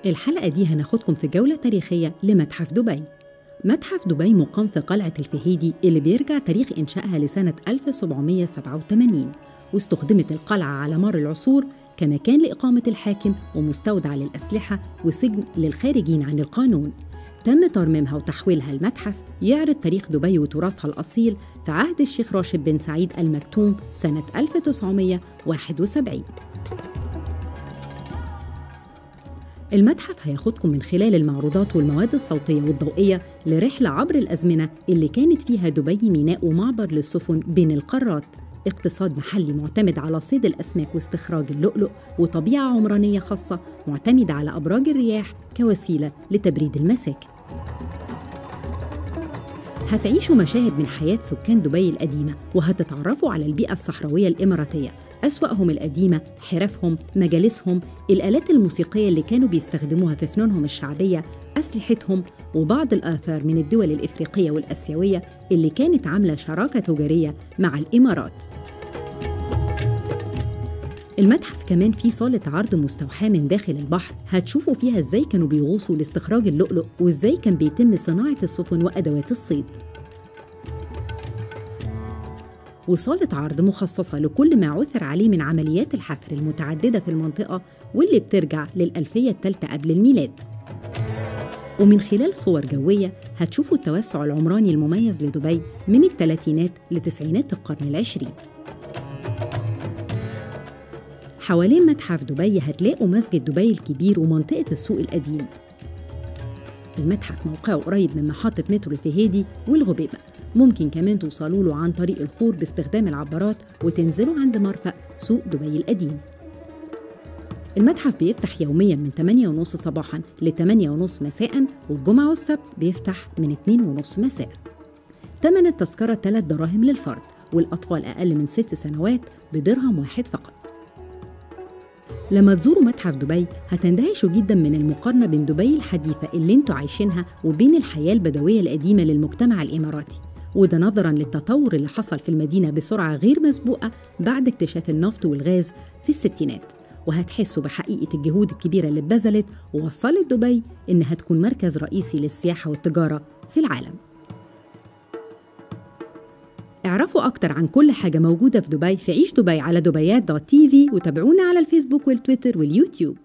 الحلقة دي هناخدكم في جولة تاريخية لمتحف دبي متحف دبي مقام في قلعة الفهيدي اللي بيرجع تاريخ إنشائها لسنة 1787 واستخدمت القلعة على مر العصور كمكان لإقامة الحاكم ومستودع للأسلحة وسجن للخارجين عن القانون تم ترميمها وتحويلها لمتحف يعرض تاريخ دبي وتراثها الأصيل في عهد الشيخ راشد بن سعيد المكتوم سنة 1971 المتحف هياخدكم من خلال المعروضات والمواد الصوتية والضوئية لرحلة عبر الأزمنة اللي كانت فيها دبي ميناء ومعبر للسفن بين القارات اقتصاد محلي معتمد على صيد الأسماك واستخراج اللؤلؤ وطبيعة عمرانية خاصة معتمدة على أبراج الرياح كوسيلة لتبريد المساكن هتعيشوا مشاهد من حياة سكان دبي القديمة وهتتعرفوا على البيئة الصحراوية الإماراتية أسواقهم القديمة، حرفهم، مجالسهم، الآلات الموسيقية اللي كانوا بيستخدموها في فنونهم الشعبية، أسلحتهم وبعض الآثار من الدول الإفريقية والآسيوية اللي كانت عاملة شراكة تجارية مع الإمارات. المتحف كمان فيه صالة عرض مستوحاة من داخل البحر هتشوفوا فيها ازاي كانوا بيغوصوا لاستخراج اللؤلؤ وازاي كان بيتم صناعة السفن وأدوات الصيد وصالة عرض مخصصة لكل ما عثر عليه من عمليات الحفر المتعددة في المنطقة واللي بترجع للألفية الثالثة قبل الميلاد ومن خلال صور جوية هتشوفوا التوسع العمراني المميز لدبي من الثلاثينات لتسعينات القرن العشرين حوالين متحف دبي هتلاقوا مسجد دبي الكبير ومنطقة السوق القديم المتحف موقعه قريب من محطة مترو الفهيدي والغبيبة ممكن كمان توصلوا له عن طريق الخور باستخدام العبارات وتنزلوا عند مرفأ سوق دبي القديم المتحف بيفتح يوميا من 8:30 صباحا ل 8:30 مساء والجمعة والسبت بيفتح من 2:30 مساء ثمن التذكرة 3 دراهم للفرد والأطفال أقل من 6 سنوات بدرهم واحد فقط لما تزوروا متحف دبي هتندهشوا جدا من المقارنة بين دبي الحديثة اللي انتوا عايشينها وبين الحياة البدوية القديمة للمجتمع الإماراتي وده نظرا للتطور اللي حصل في المدينة بسرعة غير مسبوقة بعد اكتشاف النفط والغاز في الستينات وهتحسوا بحقيقة الجهود الكبيرة اللي اتبذلت ووصلت دبي إنها تكون مركز رئيسي للسياحة والتجارة في العالم اعرفوا أكتر عن كل حاجة موجودة في دبي في عيش دبي على دبيات دوت تي في وتابعونا على الفيسبوك والتويتر واليوتيوب